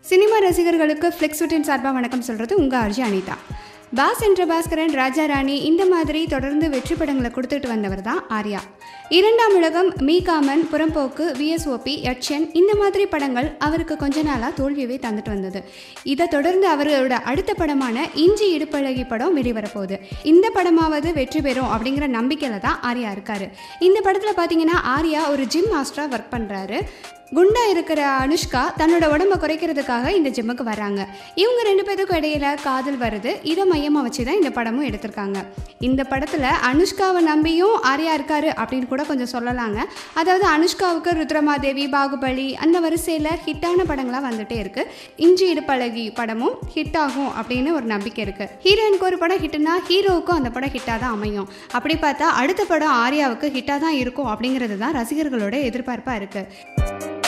cinema ரசிகர்களுக்கு ஃப்ளிக்ஸுட்டின் சார்பாக வணக்கம் சொல்கிறது உங்கள் அர்ஜி அனிதா பாஸ் என்ற பாஸ்கரன் ராஜா ராணி இந்த மாதிரி தொடர்ந்து வெற்றி படங்களை கொடுத்துட்டு வந்தவர் தான் ஆர்யா இரண்டாம் உலகம் மீகாமன் புறம்போக்கு விஎஸ்ஓபி யட்சன் இந்த மாதிரி படங்கள் அவருக்கு கொஞ்ச நாளாக தோல்வியவே தந்துட்டு வந்தது இதை தொடர்ந்து அவரோட அடுத்த படமான இஞ்சி இடுப்பழகி படம் வெளிவரப்போகுது இந்த படமாவது வெற்றி பெறும் அப்படிங்கிற நம்பிக்கையில் தான் ஆர்யா இருக்காரு இந்த படத்தில் பார்த்தீங்கன்னா ஆர்யா ஒரு ஜிம் மாஸ்டராக ஒர்க் பண்ணுறாரு குண்டா இருக்கிற அனுஷ்கா தன்னோட உடம்ப குறைக்கிறதுக்காக இந்த ஜிம்முக்கு வராங்க இவங்க ரெண்டு பேருக்கும் இடையில காதல் வருது இதை மையமாக வச்சு தான் இந்த படமும் எடுத்திருக்காங்க இந்த படத்தில் அனுஷ்காவை நம்பியும் ஆர்யா இருக்காரு அப்படின்னு கூட கொஞ்சம் சொல்லலாங்க அதாவது அனுஷ்காவுக்கு ருத்ரமாதேவி பாகுபலி அந்த வரிசையில் ஹிட்டான படங்களாக வந்துட்டே இருக்கு இஞ்சி இடுப்பழகி படமும் ஹிட் ஆகும் அப்படின்னு ஒரு நம்பிக்கை இருக்கு ஹீரோயினுக்கு ஒரு படம் ஹிட்னா ஹீரோவுக்கும் அந்த படம் ஹிட்டாக தான் அமையும் அப்படி பார்த்தா அடுத்த படம் ஆர்யாவுக்கு ஹிட்டாக தான் இருக்கும் அப்படிங்கிறது தான் ரசிகர்களோட எதிர்பார்ப்பாக இருக்குது